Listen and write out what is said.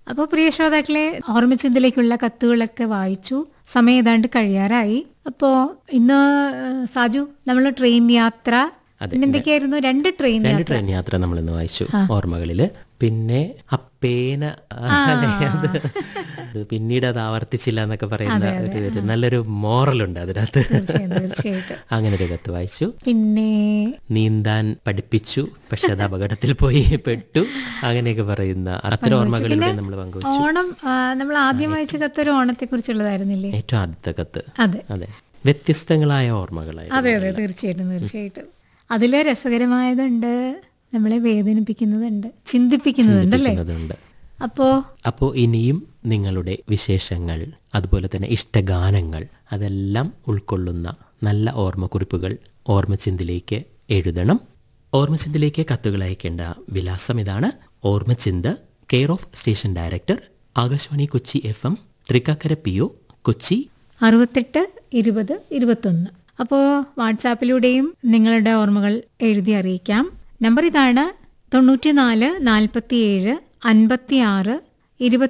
അപ്പോൾ പ്രിയ ശ്രോതാക്കളെ ഓർമ്മചിന്തയിലേക്കുള്ള കത്തുകളൊക്കെ വായിച്ചു സമയം ഏതാണ്ട് കഴിയാറായി അപ്പോ ഇന്ന് ഏഹ്, സാജു നമ്മൾ ട്രെയിൻ യാത്ര പിന്നെ എന്തൊക്കെയായിരുന്നു രണ്ട് ട്രെയിൻ രണ്ട് യാത്ര ട്രെയിൻ യാത്ര നമ്മൾ ഇന്ന് വായിച്ചു ഓർമ്മകളില് പിന്നെ അപ്പേന അല്ലേ, അത് അത് പിന്നീട് അത് ആവർത്തിച്ചില്ല എന്നൊക്കെ പറയുന്ന ഒരു ഒരു നല്ലൊരു മോറലുണ്ട് അതിനകത്ത് തീർച്ചയായും തീർച്ചയായിട്ടും അങ്ങനെ ഒരു കത്ത് വായിച്ചു പിന്നെ നീന്താൻ പഠിപ്പിച്ചു പക്ഷെ അത് അപകടത്തിൽ പോയി പെട്ടു അങ്ങനെയൊക്കെ പറയുന്ന അത്തരം ഓർമ്മകളിലൂടെ നമ്മൾ പങ്കുവച്ചു ഓണം നമ്മൾ ആദ്യം വായിച്ച കത്തൊരു ഓണത്തെ കുറിച്ചുള്ളതായിരുന്നില്ലേ ഏറ്റവും ആദ്യത്തെ കത്ത് അതെ അതെ വ്യത്യസ്തങ്ങളായ ഓർമ്മകളായിരുന്നു അതെ അതെ തീർച്ചയായിട്ടും തീർച്ചയായിട്ടും അതില് രസകരമായതുണ്ട് നമ്മളെ വേദനിപ്പിക്കുന്നതുണ്ട് ചിന്തിപ്പിക്കുന്നതുണ്ട് അല്ലേ അതുണ്ട് അപ്പോ അപ്പോൾ ഇനിയും നിങ്ങളുടെ വിശേഷങ്ങൾ അതുപോലെ തന്നെ ഇഷ്ടഗാനങ്ങൾ അതെല്ലാം ഉൾക്കൊള്ളുന്ന നല്ല ഓർമ്മക്കുറിപ്പുകൾ ഓർമ്മച്ചിന്തിലേക്ക് എഴുതണം ഓർമ്മച്ചിന്തിലേക്ക് കത്തുകൾ അയക്കേണ്ട വിലാസം ഇതാണ് ഓർമ്മച്ചിന്ത് care of station director Akashvani Kochi F M Thrikkakara P O Kochi അറുപത്തെട്ട് ഇരുപത് ഇരുപത്തൊന്ന് അപ്പോൾ വാട്സാപ്പിലൂടെയും നിങ്ങളുടെ ഓർമ്മകൾ എഴുതി അറിയിക്കാം നമ്പർ ഇതാണ് തൊണ്ണൂറ്റിനാല് നാൽപ്പത്തിയേഴ് അൻപത്തി ആറ്